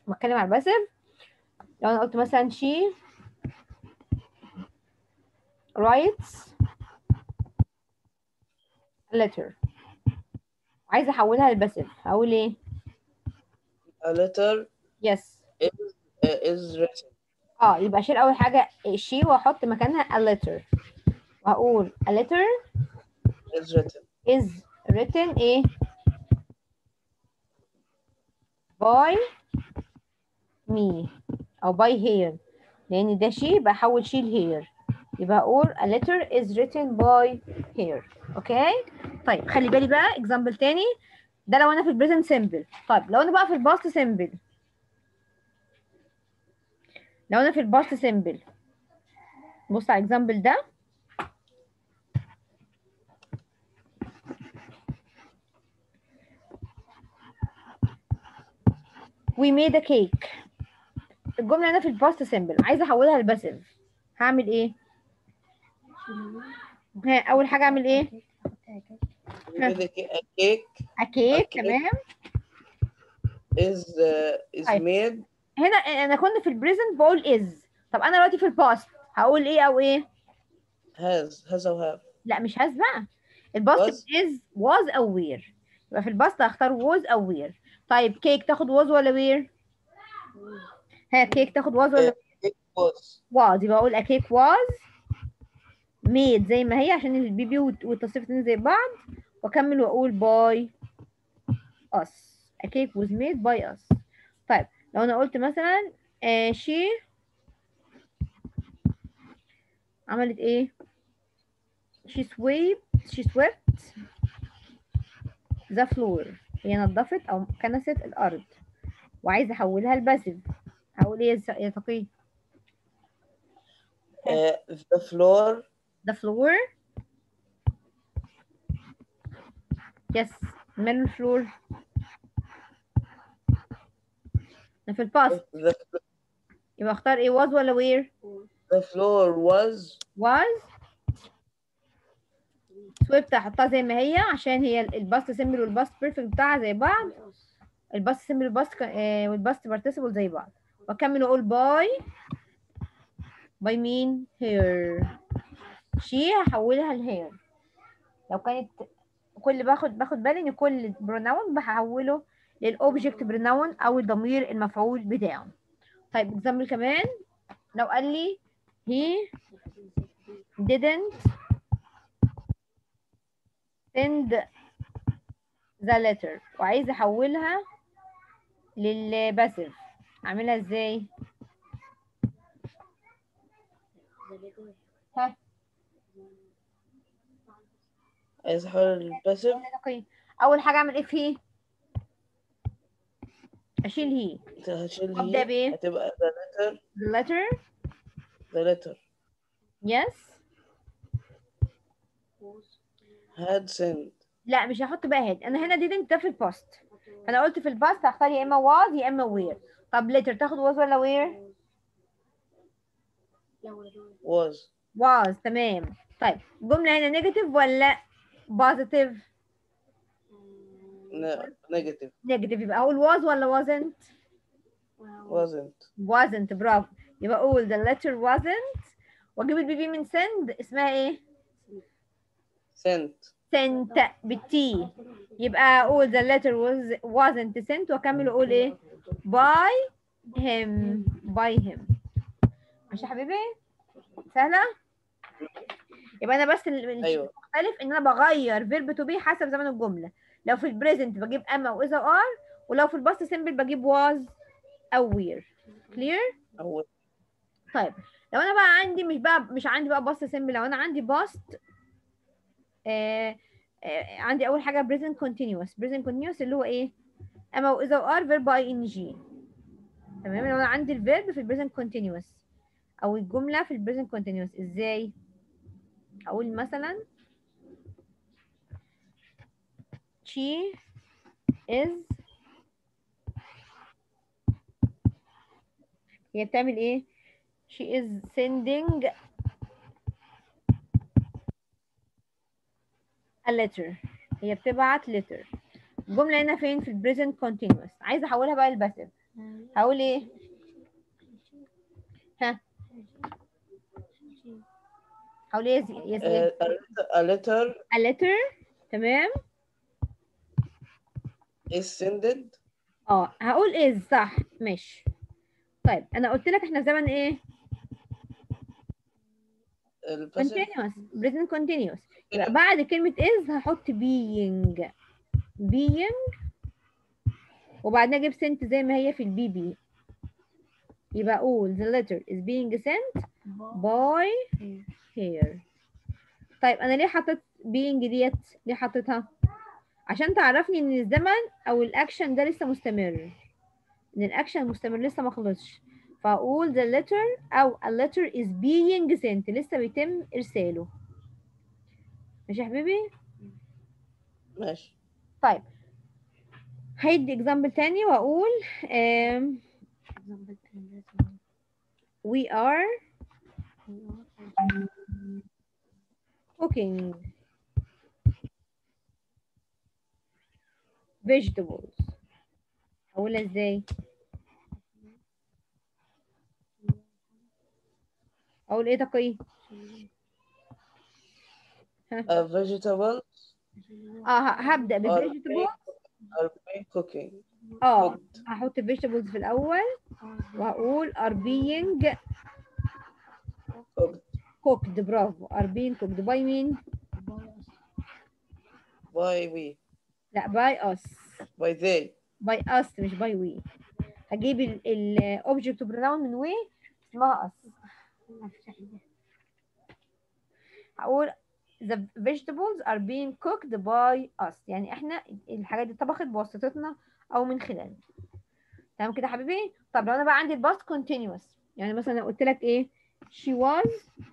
بتكلم على الباسيف لو انا قلت مثلا she writes a letter عايزه احولها للباسيف هقول ايه A letter yes is, uh, is written. اه يبقى اشيل اول حاجه she واحط مكانها a letter وهقول a letter Is written. is written ايه by me او by here لان ده she بحول she ل here يبقى اقول a letter is written by here اوكي طيب خلي بالي بقى example تاني ده لو انا في البريزنت سيمبل طيب لو انا بقى في الباست سيمبل لو انا في الباست سيمبل بص على الاكزامبل ده we made a cake الجملة هنا في الباست سيمبل عايزة احولها لباسيف هعمل ايه؟ ها اول حاجة اعمل ايه؟ We made a ca- a cake a cake cake. تمام is uh, is طيب. made هنا انا كنت في البريزنت بقول is طب انا دلوقتي في الباست هقول ايه او ايه؟ has has or have لا مش has بقى الباست Was. is was او were يبقى في الباست هختار was او were طيب كيك تاخد was ولا were؟ ها كيك تاخد was ولا it was was يبقى اقول a cake was made زي ما هي عشان البي بي والتصريف الاتنين زي بعض واكمل واقول by us a cake was made by us طيب لو انا قلت مثلا آه she عملت ايه she swept she swept the floor هي نظفت او كنست الارض وعايزه احولها لباسيف هقول ايه يا- يا تقي uh, the floor the floor yes من الفلور ده في الباست the, يبقى اختار ايه was ولا where the floor was was swept احطها زي ما هي عشان هي الباست سيمبل والباست بيرفكت بتاعها زي بعض الباست سيمبل والباست والباست بارتيسيبل زي بعض واكمل واقول باي باي مين هير شي هحولها لهير لو كانت كل باخد باخد بالي ان كل بروناون بحوله للاوبجكت بروناون او الضمير المفعول بتاعه طيب اكزامبل كمان لو قال لي he didn't send the letter وعايز احولها للباسيف اعملها ازاي ها عايز احول الباسيف دقيقة. اول حاجه اعمل ايه فيه اشيل هي هشيل أبدأ هي بإيه؟ هتبقى the letter the letter the letter yes had sent لا مش هحط بقى هاد انا هنا didn't ده في الباست فانا قلت في الباست هختار يا اما was يا اما where طب later تاخد was ولا where was was تمام طيب الجمله هنا نيجاتيف ولا بوزيتيف ne- negative نيجاتيف يبقى اقول was ولا wasn't wasn't wasn't برافو يبقى اقول the letter wasn't واجيب البي بي من send اسمها ايه sent sent بالتي يبقى اقول the letter was wasn't sent واكمل واقول ايه by him by him ماشي يا حبيبي سهله يبقى انا بس ال- ال- أيوة. المختلف ان انا بغير فيرب تو بي حسب زمن الجمله لو في البريزنت بجيب ام او اذا ار ولو في الباست سيمبل بجيب was او were كلير أول طيب لو انا بقى عندي مش بقى مش عندي بقى باست سيمبل لو انا عندي باست آه آه عندي اول حاجه present continuous present continuous اللي هو ايه اما واذا وار فيرب اي ان جي تمام لو انا عندي الفيرب في البريزنت continuous او الجمله في البريزنت continuous ازاي اقول مثلا she is هي بتعمل ايه she is sending a letter هي بتبعت letter الجملة هنا فين في البريزنت continuous عايزة احولها بقى للباسيف هقول ايه ها هقول ايه يا زي- يا زياد Uh, a, letter- a letter a letter تمام is sended اه هقول ايه صح ماشي طيب انا قلت لك احنا زمن ايه الباسيف continuous present continuous يبقى بعد كلمة is هحط being being وبعدين اجيب sent زي ما هي في البي بي يبقى اقول the letter is being sent by here طيب انا ليه حطيت being ديت ليه حطيتها عشان تعرفني ان الزمن او الاكشن ده لسه مستمر ان الاكشن مستمر لسه ما خلصش فاقول the letter او a letter is being sent لسه بيتم ارساله ماشي يا حبيبي ماشي طيب هيدي example تاني واقول um, we are cooking vegetables اقولها ازاي اقول ايه تقي a vegetable اه ه- هبدا are بالفيجيتابل being, are being cooking اه cooked هحط vegetables في الاول وهقول are being cooked cooked برافو are being cooked by مين by we لا by us by they by us مش by we هجيب ال ال object pronoun من we اسمها us هقول the vegetables are being cooked by us يعني احنا الحاجات دي اتطبخت بواسطتنا او من خلالنا تمام كده يا حبيبي طب لو انا بقى عندي الباست continuous يعني مثلا لو قلت لك ايه she was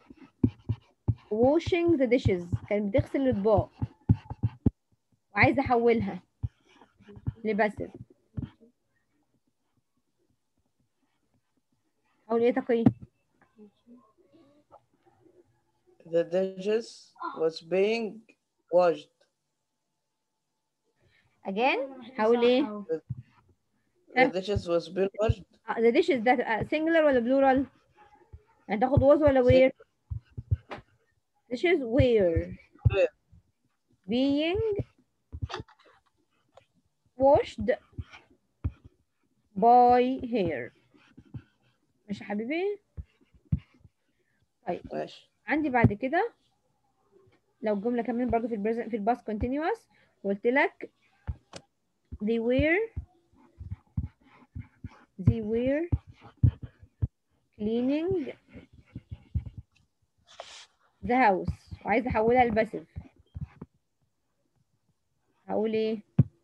washing the dishes كانت بتغسل الاطباق وعايزه احولها لباسف اقول ايه تقي the dishes was being washed again هقول ايه the dishes was being washed آه، the dishes ده تبقى singular ولا plural يعني تاخد was ولا where dishes were Were. being washed by her ماشي يا حبيبي ماشي عندي بعد كده لو الجملة كمان برضو في البريزنت في الباست continuous قلت لك they were they were cleaning the house وعايزة احولها لباسف هقول ايه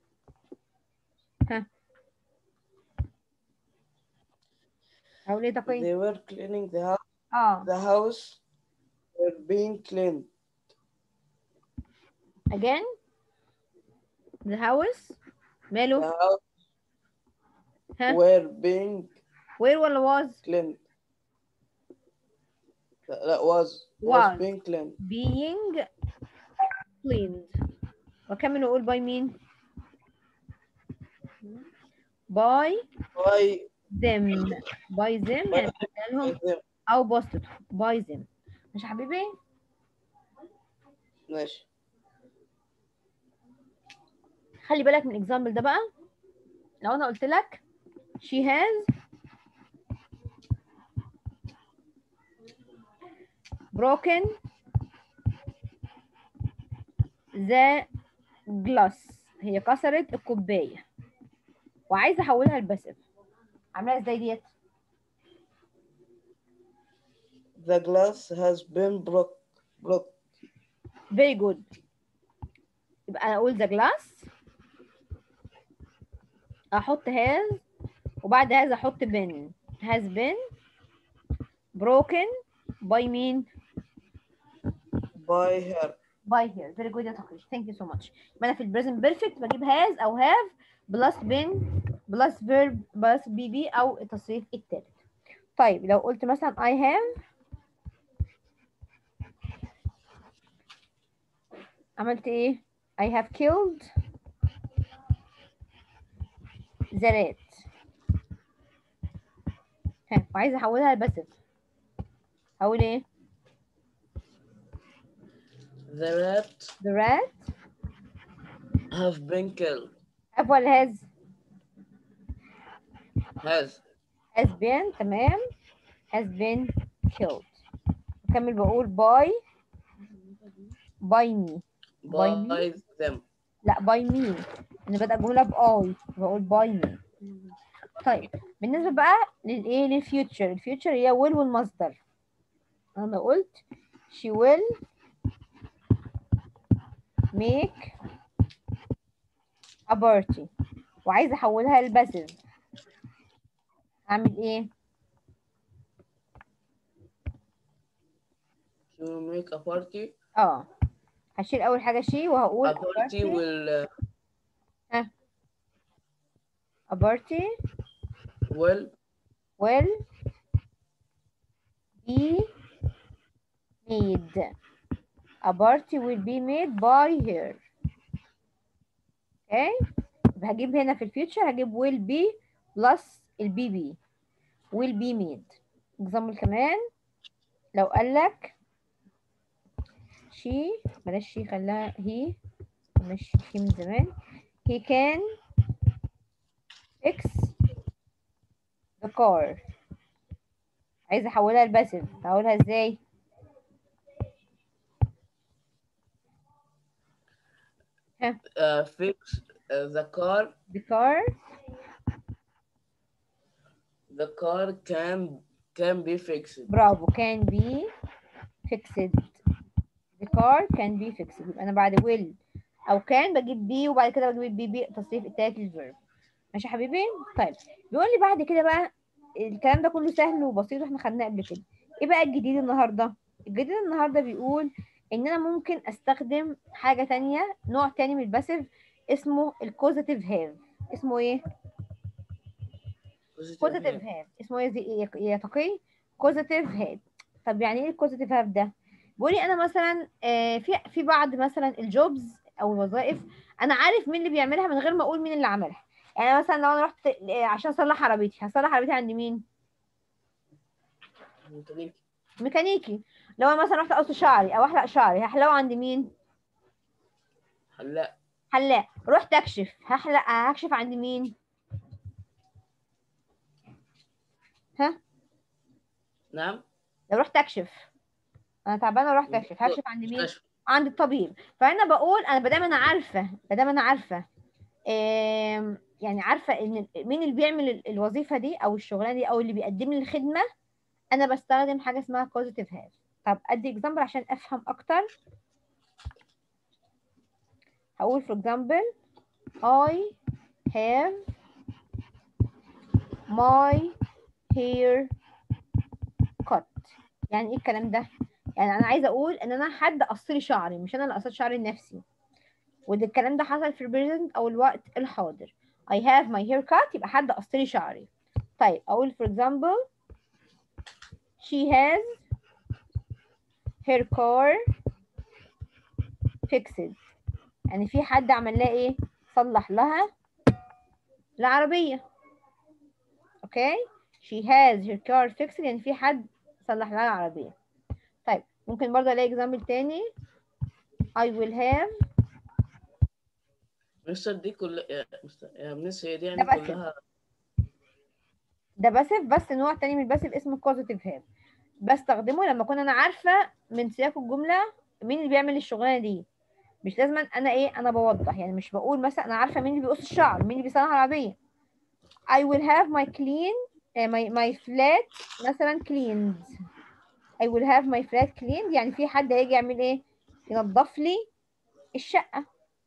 ها هقول ايه تقي they were cleaning the house اه the house were being cleaned again the house the ماله house ها were being where ولا was cleaned لا لا was was Was. being cleaned being cleaned وكمل واقول by مين by by them by them يعني by لهم them او بوستد by them مش يا حبيبي ماشي خلي بالك من الاكزامبل ده بقى لو انا قلت لك she has broken the glass هي كسرت الكوباية وعايزة احولها لباسف عاملاها ازاي ديت the glass has been broke broke very good يبقى انا اقول the glass احط has وبعد هذا احط been has been broken by مين by her by here very good يا تقريش thank you so much يبقى انا في البريزنت بيرفكت بجيب has او have بلس been بلس verb بلس بي بي او التصريف التالت طيب لو قلت مثلا I have عملت ايه I have killed the rat ها وعايزه احولها لباسف هقول ايه The rat the rat have been killed. have ولا has Has has been تمام has been killed بكمل بقول by by me By me? by them. لا by me انا بدأ الجملة بأي بقول by me طيب بالنسبة بقى للايه للفيوتشر الفيوتشر هي will والمصدر انا قلت she will make a party وعايزة احولها لباسف اعمل ايه To make a party. اه هشيل اول حاجة she وهقول A party will uh, a party will will be made. A party will be made by her. Okay? يبقى هجيب هنا في الفيوتشر هجيب will be plus البي بي will be made. example كمان لو قال لك she بلاش she خلاها he مش he من زمان he can fix the car عايزه احولها لباسف احولها ازاي uh, fix uh, the car. the car The car can can be fixed. برافو can be fixed the car can be fixed يبقى انا بعد will او can بجيب be وبعد كده بجيب البي بي التصريف التالت للفيرب ماشي يا حبيبي طيب بيقول لي بعد كده بقى الكلام ده كله سهل وبسيط واحنا خدناه قبل كده ايه بقى الجديد النهارده الجديد النهارده بيقول ان انا ممكن استخدم حاجه تانية نوع تاني من الباسيف اسمه الكوزيتيف هاف اسمه ايه كوزيتيف هاف اسمه ايه زي- يا يا تقي كوزيتيف هاف طب يعني ايه الكوزيتيف هاف ده بيقول لي انا مثلا آه، في في بعض مثلا الجوبز او الوظائف انا عارف مين اللي بيعملها من غير ما اقول مين اللي عملها يعني مثلا لو انا رحت آه، عشان اصلح عربيتي هصلح عربيتي عند مين ميكانيكي لو انا مثلا رحت اقص شعري او احلق شعري هحلقه عند مين هلا حلاق رحت اكشف هحلق هكشف عند مين ها نعم لو رحت اكشف انا تعبانه ورحت اكشف هكشف عند مين مستشفى. عند الطبيب فانا بقول انا بدام انا عارفه بدام انا عارفه آم، يعني عارفه ان مين اللي بيعمل ال- الوظيفه دي او الشغلانه دي او اللي بيقدم لي الخدمه انا بستخدم حاجه اسمها كوزيتيف هاف طب ادي اكزامبل عشان افهم اكتر هقول for example I have my hair cut يعني ايه الكلام ده يعني انا عايزه اقول ان انا حد قص لي شعري مش انا اللي قصيت شعري لنفسي وده الكلام ده حصل في البريزنت او الوقت الحاضر I have my hair cut يبقى حد قص لي شعري طيب اقول for example she has her car fixed يعني في حد عمل لها ايه صلح لها العربيه اوكي she has her car fixed يعني في حد صلح لها العربيه طيب ممكن برضه الاقي اكزامبل تاني I will have مستر دي كل يا مستر يا مس هي دي يعني ده بس. كلها ده باسف بس نوع تاني من الباسف اسمه كوزيتيف هاف بستخدمه لما اكون انا عارفه من سياق الجمله مين اللي بيعمل الشغلانه دي مش لازم انا ايه انا بوضح يعني مش بقول مثلا انا عارفه مين اللي بيقص الشعر مين اللي بيصنع العربيه I will have my clean uh, my my flat مثلا cleaned I will have my flat cleaned يعني في حد هيجي يعمل ايه ينظف لي الشقه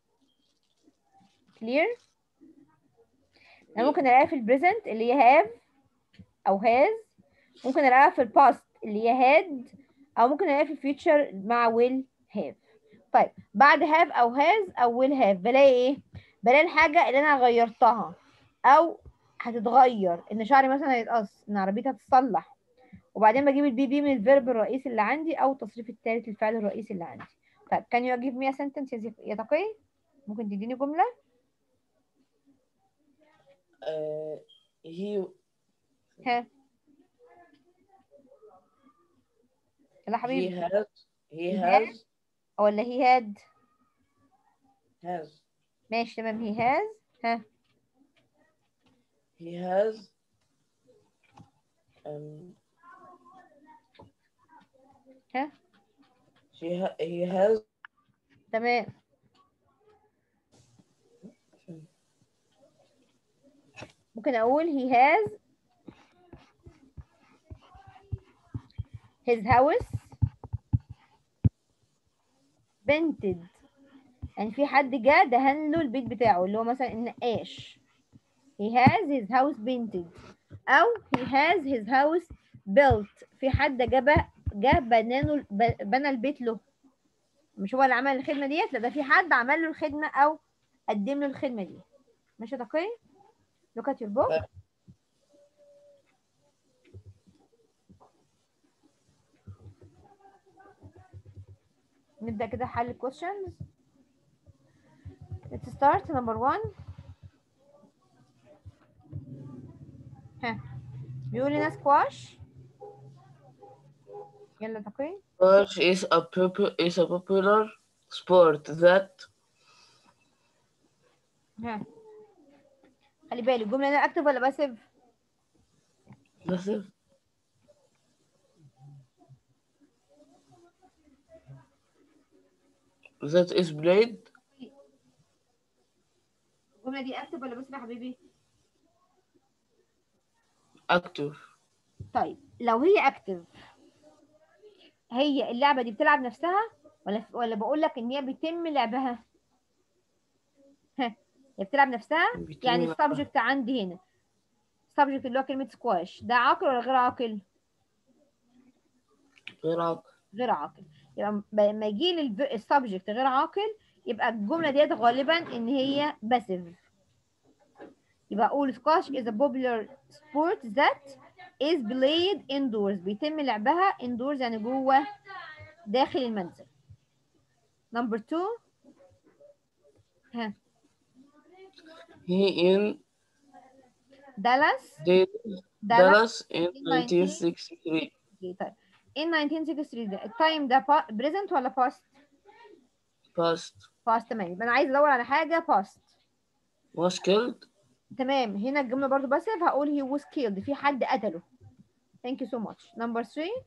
clear انا ممكن الاقيها في البريزنت اللي هي have او has ممكن الاقيها في الباست اللي هي had او ممكن الاقيها في الفيوتشر مع will have طيب بعد have او has او will have بلاقي ايه بلاقي الحاجه اللي انا غيرتها او هتتغير ان شعري مثلا هيتقص ان عربيتي هتتصلح وبعدين بجيب البي بي من الفيرب الرئيسي اللي عندي او التصريف الثالث للفعل الرئيسي اللي عندي طيب can you give me a sentence يا زي- يا تقي ممكن تديني جمله uh, he ها يلا he حبيبي has he He has ولا he had has ماشي تمام he has ها he has um ها she ha he has تمام ممكن اقول he has his house painted يعني في حد جه دهن له البيت بتاعه اللي هو مثلا النقاش he has his house painted او he has his house built في حد جاب جه بنانه ب- بنى البيت له مش هو اللي عمل الخدمه ديت لا ده في حد عمل له الخدمه او قدم له الخدمه دي ماشي يا تقي look at your book نبدأ كده حل questions let's start number one ها بيقول لنا squash يلا تقي Squash is a popu- is a popular sport that ها خلي بالك الجملة هنا اكتف ولا باسف passive that is played الجملة دي اكتف ولا باسف يا حبيبي active طيب لو هي اكتف هي اللعبة دي بتلعب نفسها ولا ولا بقول لك ان هي بيتم لعبها ها هي بتلعب نفسها بيتم يعني لعبها. السبجكت عندي هنا السبجكت اللي هو كلمة سكواش ده عاقل ولا غير عاقل غير عاقل غير عاقل يبقى لما يجي لي السبجكت غير عاقل يبقى الجملة ديت غالبا ان هي باسيف يبقى اقول squash is a popular sport that is played indoors بيتم لعبها indoors يعني جوه داخل المنزل number two ها he in Dallas Dallas, Dallas Dallas in 1963 طيب in 1963 ده التايم ده pa- present ولا past past past تمام يبقى انا عايز ادور على حاجة past was killed تمام هنا الجملة برضو باسف هقول he was killed في حد قتله thank you so much number three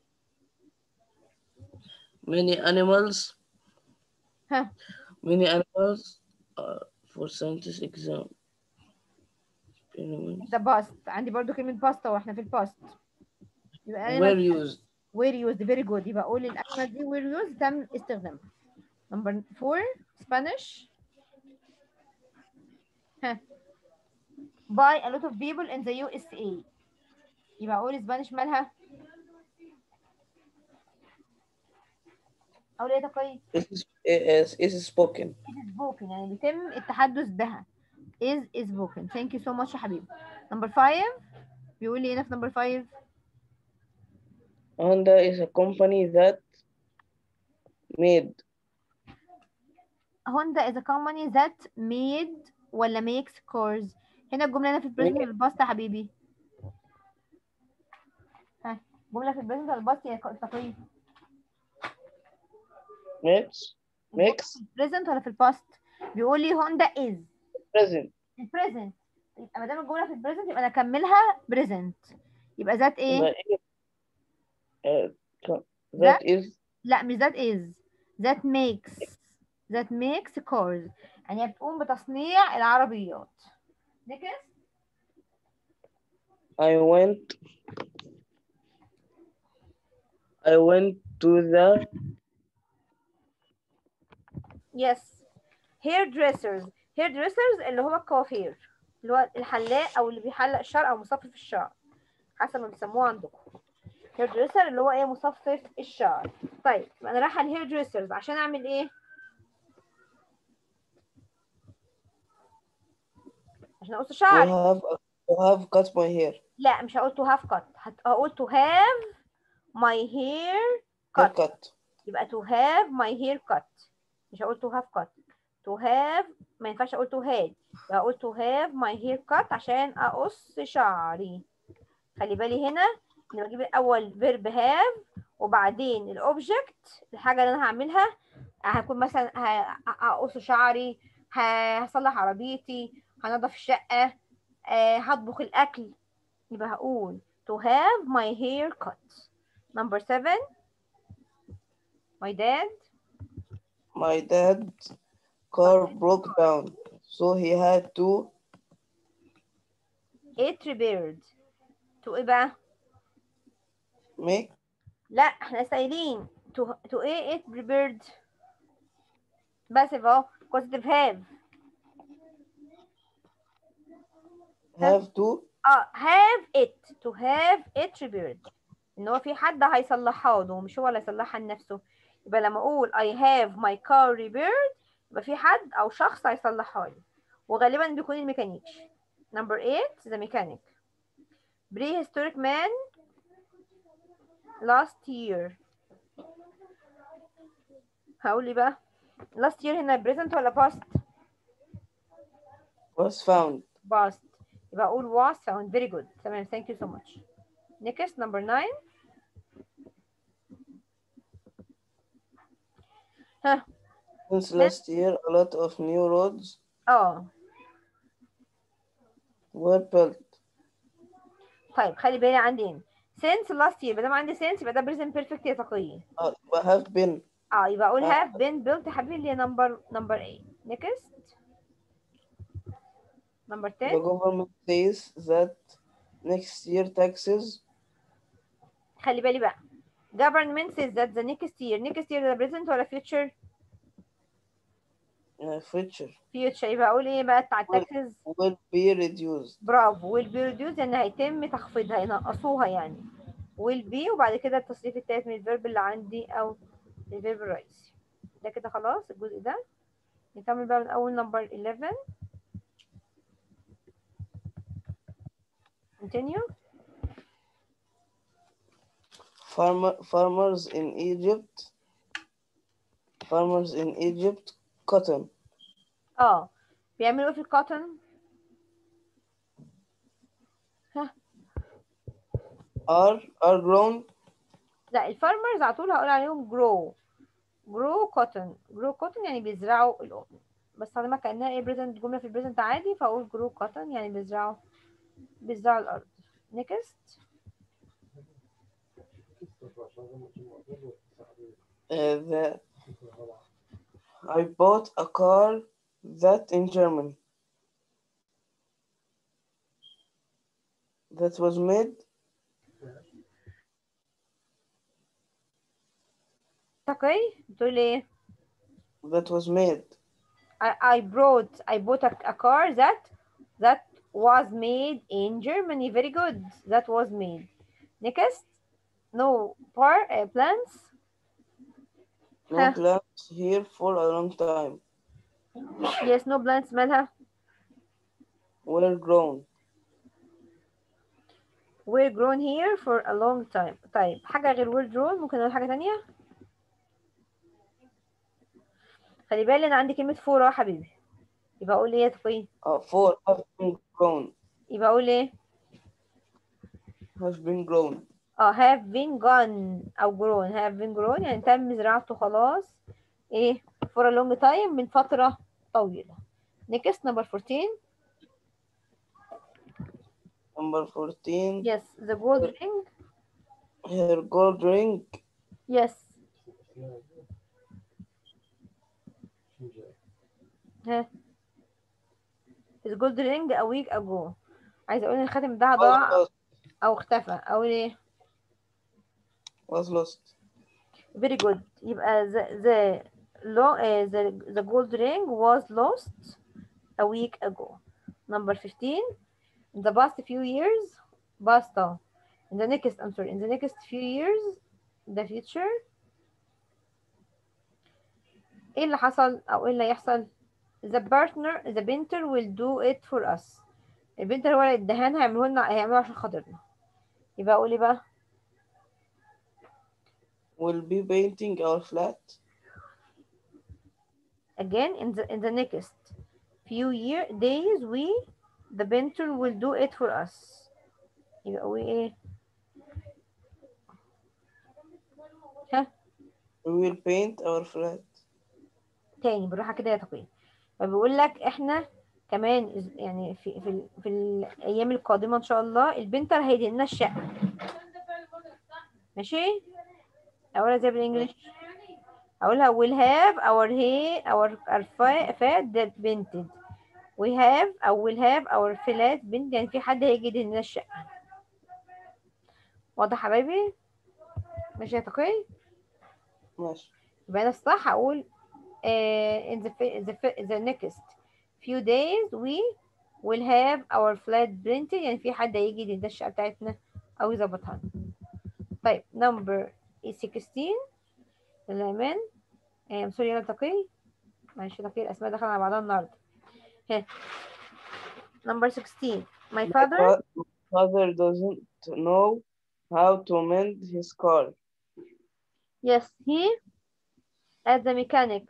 many animals ها many animals uh, for scientist exam Animals ده past عندي برضو كلمة past واحنا في الباست يبقى were animals used were used very good يبقى اقول الأنيمال دي were used تم استخدامها number four Spanish ها by a lot of people in the USA يبقى اقول Spanish مالها اقول ايه تقي is, is, is spoken is spoken يعني بيتم التحدث بها is is spoken thank you so much يا حبيبي number five بيقول لي هنا في number five Honda is a company that made Honda is a company that made ولا makes cars هنا الجملة هنا في البريزنت ولا الباست يا حبيبي ها جملة في البريزنت ولا الباست يا تقريبا makes makes البريزنت ولا في الباست بيقول لي هوندا is present البريزنت يبقى ما دام الجملة في البريزنت يبقى انا اكملها بريزنت يبقى ذات ايه that is, uh, co- that is لا مش that is that makes that makes cars يعني هي بتقوم بتصنيع العربيات next I went I went to the yes hairdressers hairdressers اللي هو الكوافير اللي هو الحلاق او اللي بيحلق الشعر او مصفف الشعر حسب ما بيسموه عندكم hairdresser اللي هو ايه مصفف الشعر طيب يبقى انا رايحه الهيردريسرز عشان اعمل ايه عشان اقص to شعري have to have cut my hair لا مش هقول to have cut هت- هقول to have my hair cut haircut يبقى to have my hair cut مش هقول to have cut to have ما ينفعش اقول to had يبقى هقول to have my hair cut عشان اقص شعري خلي بالي هنا ان بجيب الاول verb have وبعدين الاوبجكت الحاجه اللي انا هعملها هكون مثلا ه- هقص شعري ه- هصلح عربيتي هنضف الشقه آه، هطبخ الاكل يبقى هقول to have my hair cut number seven my dad My dad's car broke down, so he had to it repaired to ايه بقى make لا احنا لسه قايلين to, to ايه it prepared بس اهو positive have have to اه have it to have it repaired ان هو في حد هيصلحها له مش هو اللي هيصلحها لنفسه يبقى لما اقول I have my car repaired يبقى في حد او شخص هيصلحها لي وغالبا بيكون الميكانيك number 8 the mechanic prehistoric man last year هقول ايه بقى last year هنا present ولا past was found. past يبقى اقول was found very good تمام thank you so much next number 9 ها Since last year, a lot of new roads اه were built. طيب خلي بالي عندي هنا since last year ما دام عندي since يبقى ده present perfect يا تقي Uh, but have been. اه يبقى اقول آه. have been built يا حبيبي اللي هي number number 8 next number The 10 government says that next year taxes خلي بالي بقى government says that the next year next year ده present ولا future uh, future future يبقى اقول ايه بقى بتاع Will. taxes will be reduced. برافو will be reduced يعني هيتم تخفيضها ينقصوها يعني will be وبعد كده التصريف التالت من الفيرب اللي عندي او الفيرب الرئيسي ده كده خلاص الجزء ده نكمل بقى من اول نمبر 11 continue Farmer, farmers in Egypt farmers in Egypt cotton اه بيعملوا ايه في الكوتن are are grown لا الفارمرز على طول هقول عليهم grow grow cotton grow cotton يعني بيزرعوا القطن بس طالما كأنها ايه present جملة في البريزنت عادي فأقول grow cotton يعني بيزرعوا بيزرعوا الأرض next uh, the I bought a car that in Germany that was made تقي بتقول ايه that was made I, I brought I bought a, a car that that was made in Germany very good that was made next no par uh, plants no Huh. plants here for a long time yes no plants مالها were grown were grown here for a long time طيب حاجة غير were grown ممكن نقول حاجة تانية خلي بالي أنا عندي كلمة for أهو يا حبيبي يبقى أقول إيه يا تقي uh, for have been grown يبقى أقول إيه have been grown اه have been gone أو grown have been grown يعني تم زراعته خلاص إيه for a long time من فترة طويلة next number 14 number 14 yes the gold ring her gold ring yes ها his gold ring a week ago عايزة أقول إن الخاتم ده was ضاع lost أو اختفى أو إيه was lost very good يبقى the the lo- uh, the the gold ring was lost a week ago number 15 in the past few years past uh, in the next I'm sorry in the next few years the future ايه اللي حصل او ايه اللي هيحصل the partner the painter will do it for us البنتر هو اللي الدهان هيعمله لنا هيعمله عشان خاطرنا يبقى اقول ايه بقى will be painting our flat again in the in the next few year days we the painter will do it for us يبقى we ايه ها We will paint our flat. تاني بالراحة كده يا تقي فبيقول لك احنا كمان إز- يعني في في ال- في الايام القادمة ان شاء الله البنتر هيدي لنا الشقة ماشي اقولها زي بالانجلش اقولها we'll have our hair our our fa- fat that painted we have او we'll have our flat painted يعني في حد هيجي يدهن لنا الشقة واضح يا حبايبي ماشي يا تقي ماشي يبقى انا الصح هقول uh, in the, fi- the, fi- the next few days we will have our flat printed يعني في حد هيجي يدهن الشقة بتاعتنا او يظبطها لنا. طيب number 16 يلا يا ايمان آه سوري يلا تقي معلش تقي الاسماء دخل على بعضها النهارده ها number 16 my My father fa- father doesn't know how to mend his car. yes he at the mechanics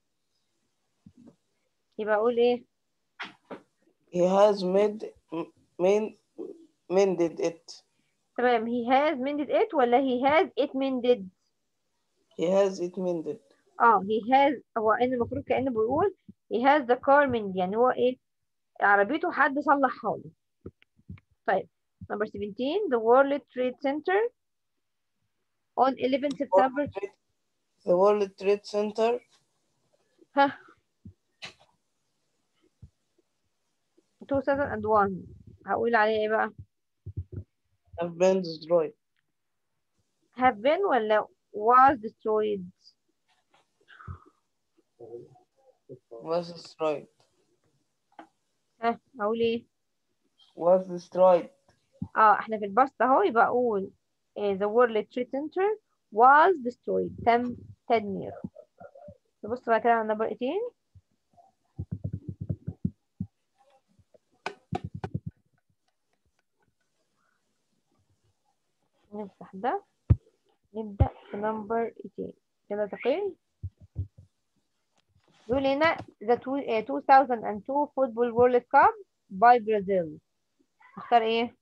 يبقى اقول ايه He has made m- mend, mended it. تمام he has mended it ولا he has it mended He has it mended. اه he has هو ان المفروض كأنه بيقول he has the car mended يعني هو ايه عربيته حد صلحها له طيب number 17 the World Trade Center on 11 September The World Trade Center ها 2001 هقول عليه ايه بقى have been destroyed. have been ولا was destroyed Was destroyed. ها هقول ايه Was destroyed. اه احنا في البسط اهو يبقى اقول eh, the World Trade Center was destroyed تم تدميره نبص بقى كده على number 18 نفتح ده نبدأ في number 18 كده تقييم يقول هنا the two- eh, 2002 Football World Cup by Brazil اختار ايه؟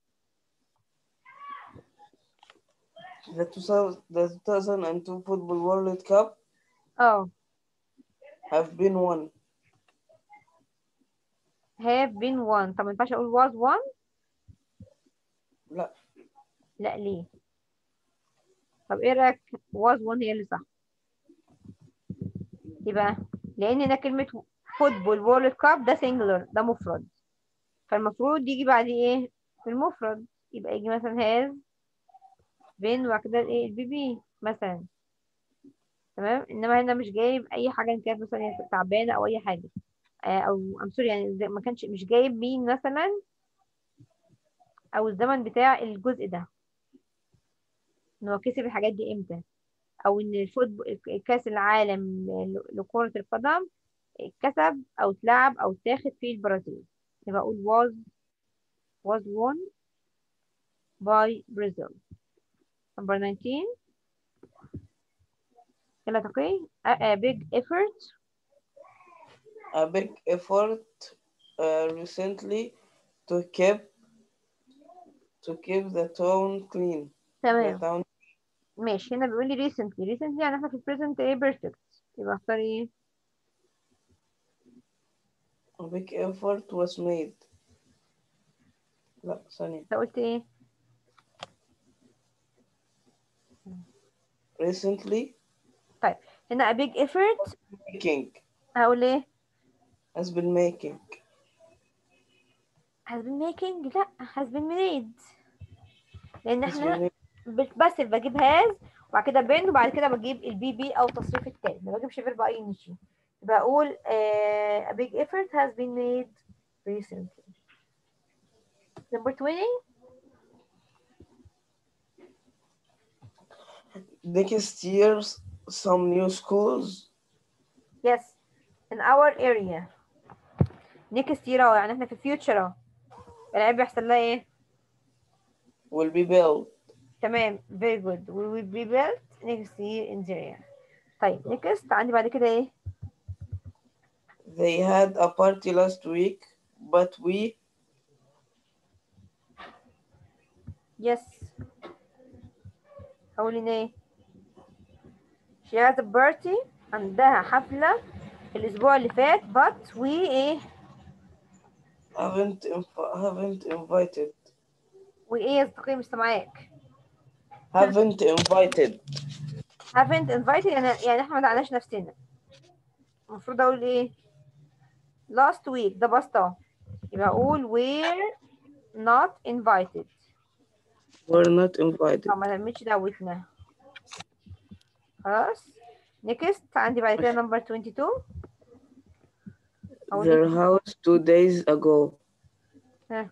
The 2000, the 2002 Football World Cup اه have been won. have been won طب ما ينفعش اقول was won لا لا ليه طب ايه رايك was won هي اللي صح يبقى لان هنا كلمه فوتبول وورلد كاب ده سنجلر ده مفرد فالمفروض يجي بعد ايه في المفرد يبقى يجي مثلا has been وبعد كده ايه البي بي مثلا تمام انما هنا مش جايب اي حاجه إن كانت مثلا هي تعبانه او اي حاجه آه، او ام سوري يعني زي- ما كانش مش جايب مين مثلا او الزمن بتاع الجزء ده ان هو كسب الحاجات دي امتى او ان الفوتبول كاس العالم ل- لكرة القدم اتكسب او اتلعب او اتاخد في البرازيل يبقى اقول was was won by Brazil number 19 يلا تقي a, a big effort a big effort uh, recently to keep to keep the town clean. The تمام town ماشي هنا بيقول لي recently recently يعني احنا في present ايه perfect يبقى اختار ايه a big effort was made. لا ثانية انت قلت ايه recently هنا a big effort making هقول ايه has been making has been making لا has been made لان has احنا been بس بس اللي بجيب هاز وبعد كده بين وبعد كده بجيب البي بي او التصريف التاني ما بجيبش فيرب اي ان جي بقول uh, a big effort has been made recently number 20 next year some new schools yes in our area next year اهو يعني احنا في future اهو العيب بيحصل لها ايه will be built. تمام very good we will be built next year in the area طيب next عندي بعد كده ايه They had a party last week, but we yes هقول ان ايه she has a party عندها حفلة الأسبوع اللي فات but we إيه haven't inv- haven't invited وإيه يا صديقي مش سامعاك haven't invited haven't invited يعني يعني احنا ما دعناش نفسنا المفروض اقول ايه last week ده بسط اهو يبقى اقول we're not invited were not invited اه ما تمتش دعوتنا خلاص next عندي بعد كده number 22 أقول their إيه؟ house two days ago ها.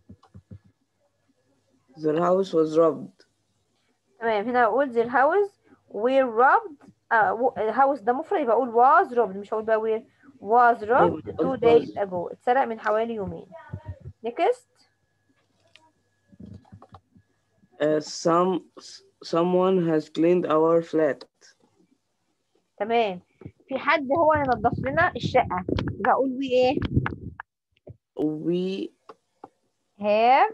their house was robbed تمام هنا اقول their house were robbed آه و- house ده مفرد يبقى اقول was robbed مش هقول بقى were was robbed أيوة، two was. days ago اتسرق من حوالي يومين next uh, some someone has cleaned our flat تمام في حد هو اللي نظف لنا الشقة يبقى اقول we ايه we have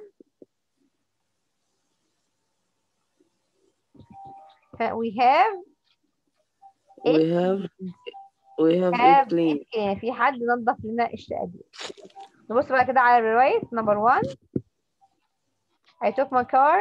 ها- we have we have we have have it clean it clean. في حد نظف لنا الشقة دي نبص بقى كده على الرواية number one I took my car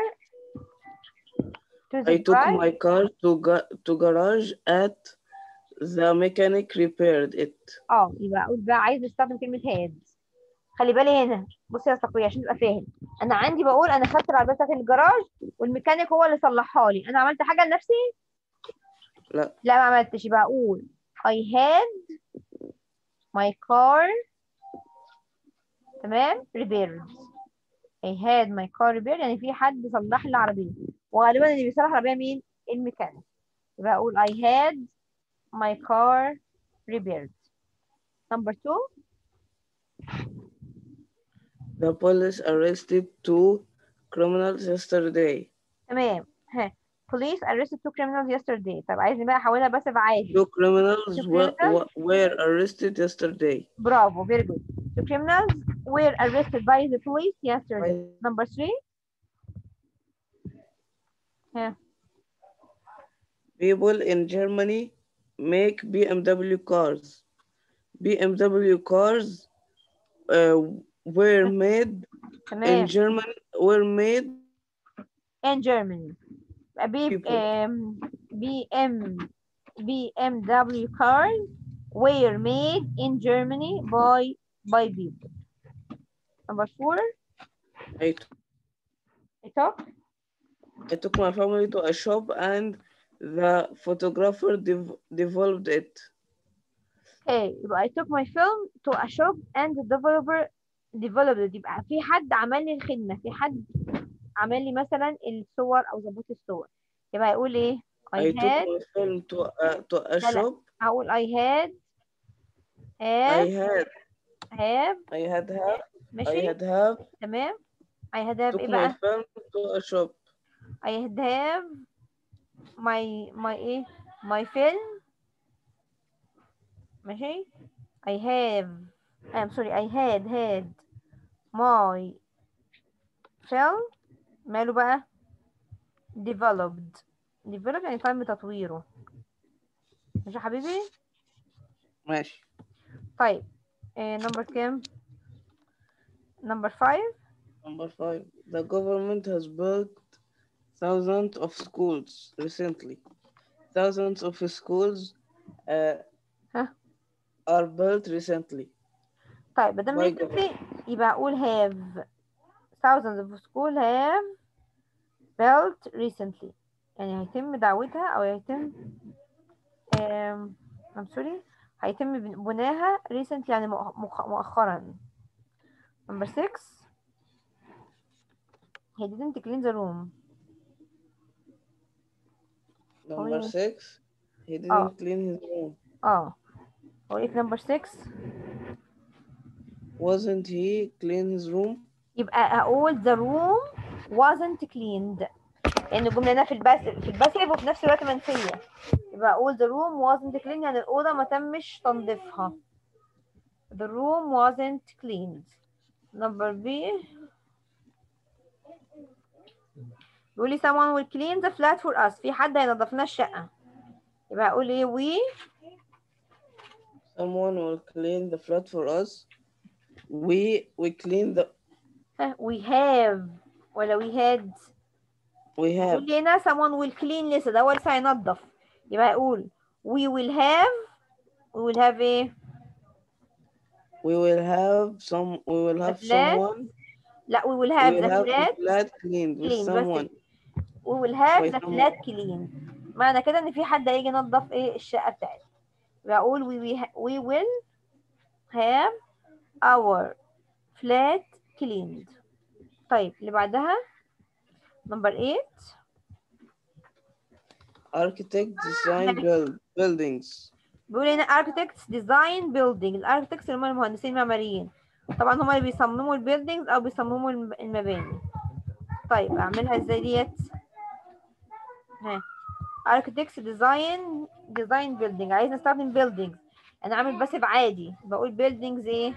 to the I took drive. my car to ga- to garage at the mechanic repaired it اه يبقى اقول بقى عايز استخدم كلمة هاد خلي بالي هنا بصي يا صقوية عشان تبقى فاهم انا عندي بقول انا خدت العربية بتاعت الجراج والميكانيك هو اللي صلحها لي انا عملت حاجة لنفسي لا. لا ما عملتش يبقى اقول I had my car تمام repaired I had my car repaired يعني في حد صلح لي العربية وغالبا اللي بيصلح العربية مين الميكانيك يبقى اقول I had my car repaired number two the police arrested two criminals yesterday تمام ها police arrested two criminals yesterday طب عايزني بقى احولها بس عادي two criminals Two were, criminals? were arrested yesterday برافو very good two criminals were arrested by the police yesterday number three ها People in Germany make BMW cars. BMW cars uh, were made in تمام Germany were made in Germany يبقى B People. um, BM BMW cars were made in Germany by by people number four I, t- I talk I took my family to a shop and the photographer dev- developed it. Okay, يبقى I took my film to a shop and the developer developed it يبقى في حد عمل لي الخدمة في حد عمل لي مثلا الصور أو ظبط الصور يبقى يقول إيه I, I, took had my film to a, to a لا. shop. هقول I had I have had have I had have I ماشي had have تمام I had have took إيه my بقى film to a shop. I had have my my إيه my film ماشي I have I'm sorry I had had my film ماله بقى developed developed يعني تم تطويره ماشي يا حبيبي ماشي. طيب نمبر كام نمبر 5 Number five, the government has built thousands of schools recently. Thousands of schools uh, Huh? are built recently. طيب بدل My recently يبقى أقول have thousands of school have built recently يعني هيتم دعوتها أو هيتم um, I'm sorry هيتم بن- بناها recently يعني مؤ- مؤخ- مؤخرا number 6 he didn't clean the room Number Oh. six, he didn't Oh. clean his room. اه هو ايه في number 6 Wasn't he clean his room? يبقى أقول the room wasn't cleaned لأن الجملة هنا في الباس في الباسيف وفي نفس الوقت منفية يبقى أقول the room wasn't cleaned يعني الأوضة ما تمش تنظيفها the room wasn't cleaned number B بيقول لي someone will clean the flat for us في حد هينظف لنا الشقة يبقى اقول ايه we someone will clean the flat for us we we clean the ها we have ولا we had we have قول هنا someone will clean لسه ده هو لسه هينضف يبقى اقول we will have we will have ايه we will have some we will have The flat someone لا we will we have will the have flat the flat cleaned with cleaned. بس someone we will have by the someone. flat cleaned معنى كده ان في حد هيجي ينظف ايه الشقه بتاعتنا يبقى اقول we, we, ha- we will have our flat cleaned طيب اللي بعدها نمبر 8 architect design build buildings بيقول هنا architects design building الاركتكتس اللي هم المهندسين المعماريين طبعا هم اللي بيصمموا البيلدينجز او بيصمموا الم- المباني طيب اعملها ازاي ديت ها architects design design building عايز نستخدم buildings انا عامل باسف عادي بقول buildings ايه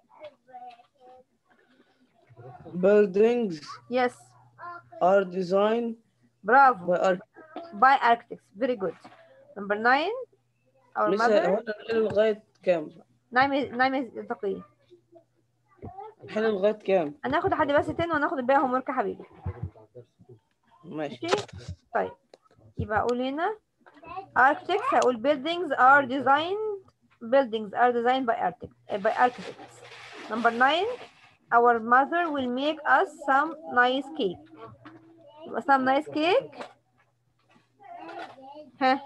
buildings yes are designed برافو by architects by architects very good number 9 our لسه mother هو الحل لغاية كام؟ نايمة نايمة تقية الحل لغاية كام؟ هناخد لحد بس 10 وهناخد الباقي هوم ورك يا حبيبي ماشي ماشي طيب يبقى اقول هنا architects هقول buildings are designed buildings are designed by architects by architects number nine our mother will make us some nice cake يبقى some nice cake ها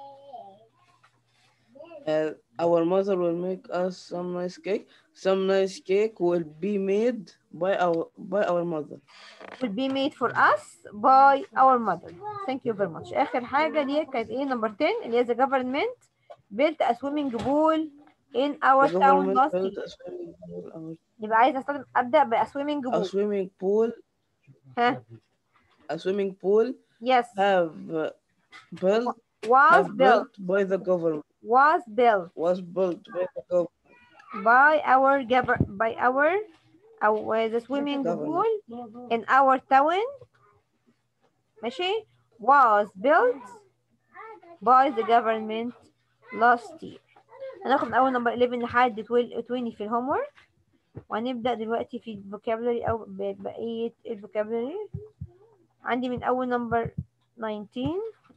Uh, our mother will make us some nice cake. Some nice cake will be made by our by our mother. will be made for us by our mother thank you very much اخر حاجه دي كانت ايه number 10 اللي هي the government built a swimming pool in our The town government last built year a swimming pool. Our, يبقى عايز استخدم ابدا ب swimming a pool swimming pool. ها A swimming pool yes have uh, built was have built built by the government. was built Was built by the government. by our gov- by our our the swimming Government. pool in our town ماشي was built by the government last year هناخد من اول نمبر 11 لحد 12 20 في الهوم ورك وهنبدا دلوقتي في الفوكابولري او ب- بقيه الفوكابولري عندي من اول نمبر 19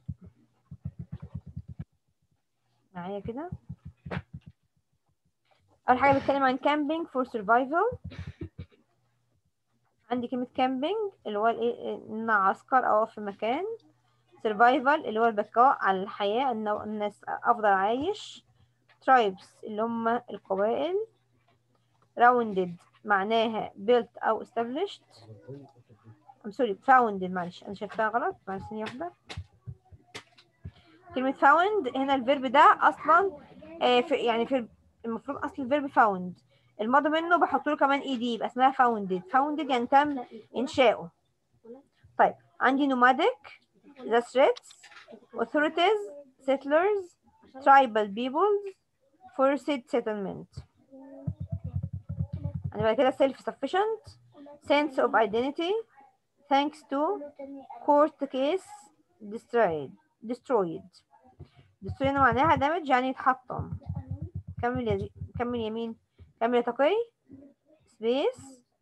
معايا كده اول حاجه بتكلم عن camping for survival عندي كلمه camping اللي هو الايه ان اعسكر او أقف في مكان survival اللي هو البقاء على الحياه ان الناس افضل عايش tribes اللي هم القبائل rounded معناها built او established I'm sorry founded معلش انا شايفتها غلط معلش ثانيه واحده كلمة found هنا الفيرب ده أصلا آه في يعني في المفروض أصل الفيرب found الماضي منه بحط له كمان اي دي يبقى اسمها founded founded يعني تم إنشاؤه طيب عندي nomadic the threats authorities settlers tribal peoples forced settlement أنا بعد كده self sufficient sense of identity thanks to court case destroyed destroyed destroyed معناها damage يعني يتحطم كمل يا زي... كمل يمين كمل يا تقي space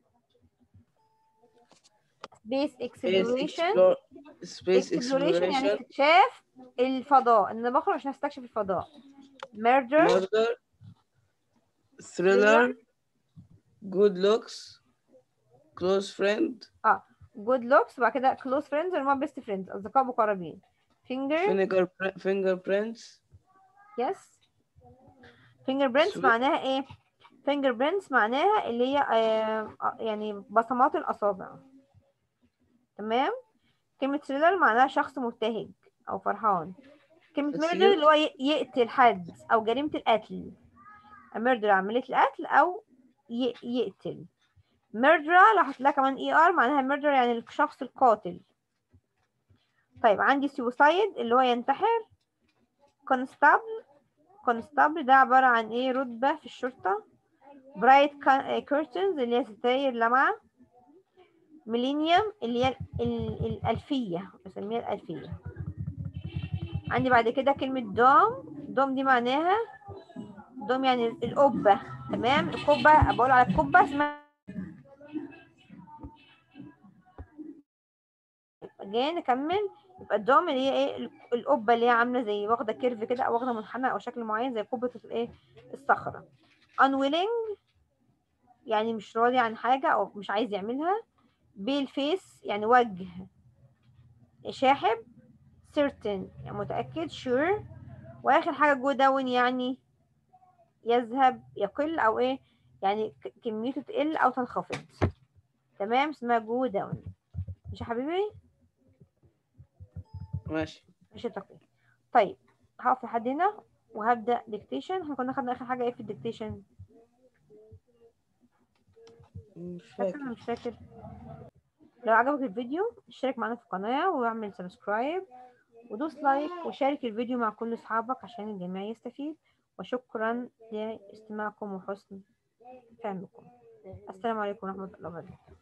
space Space exploration explore, space exploration يعني exploration. استكشاف الفضاء ان أنا بخرج عشان استكشف الفضاء murder Murder. Thriller. Good looks. Close friend. good looks وبعد كده close friends اللي هم best friends اصدقاء مقربين finger Finger fingerprints. yes fingerprints Sweet. معناها ايه fingerprints معناها اللي هي آه آه، يعني بصمات الاصابع تمام كلمة thriller معناها شخص مبتهج او فرحان كلمة That's murder you. اللي هو ي- يقتل حد او جريمة القتل murder عملية القتل او ي- يقتل murderer لو حط لها كمان اي ار معناها murderer يعني الشخص القاتل طيب عندي suicide اللي هو ينتحر constable constable ده عبارة عن ايه رتبة في الشرطة bright ca- curtains اللي هي ستاير لمعة millennium اللي هي ال- ال- الألفية بسميها الألفية عندي بعد كده كلمة دوم دوم دي معناها دوم يعني القبة تمام القبة بقول على القبة اسمها جاي نكمل يبقى الدوم اللي هي ايه القبة اللي هي عاملة زي واخدة كيرف كده او واخدة منحنى او شكل معين زي قبة الايه الصخرة unwilling يعني مش راضي عن حاجة او مش عايز يعملها بالفيس يعني وجه شاحب certain يعني متأكد sure وآخر حاجة جو داون يعني يذهب يقل أو إيه يعني ك- كميته تقل أو تنخفض تمام اسمها جو داون مش يا حبيبي ماشي مش التقويم طيب هقف لحد هنا وهبدأ ديكتيشن احنا كنا خدنا آخر حاجة إيه في الديكتيشن مش فاكر فاكر ولا مش فاكر لو عجبك الفيديو اشترك معانا في القناة واعمل سبسكرايب ودوس لايك وشارك الفيديو مع كل أصحابك عشان الجميع يستفيد وشكرا لاستماعكم وحسن فهمكم السلام عليكم ورحمة الله وبركاته